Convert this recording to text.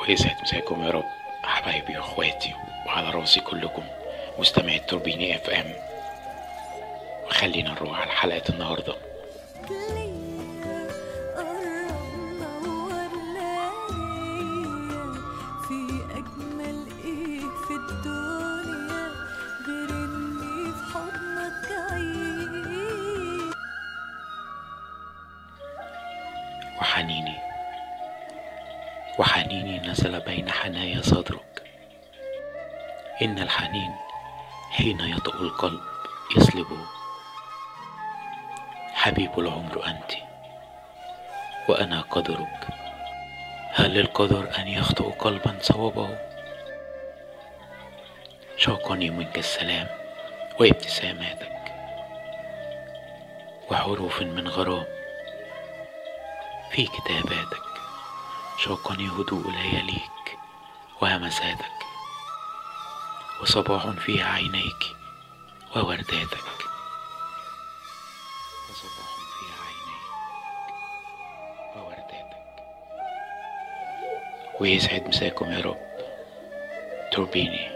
ويسعد مساكم يا رب حبايبي واخواتي وعلى راسي كلكم مستمعي التوربيني اف ام وخلينا نروح على حلقة النهاردة في أجمل إيه في الدنيا غير إني في حضنك أعيش وحنيني وحنيني نزل بين حنايا صدرك إن الحنين حين يطأ القلب يسلبه حبيب العمر أنت وأنا قدرك هل للقدر أن يخطئ قلبا صوبه شوقني منك السلام وابتساماتك وحروف من غرام في كتاباتك شوقني هدوء لياليك وهمساتك وصباح في عينيك وورداتك وصباح في عينيك وورداتك ويسعد مساكم يا رب توربيني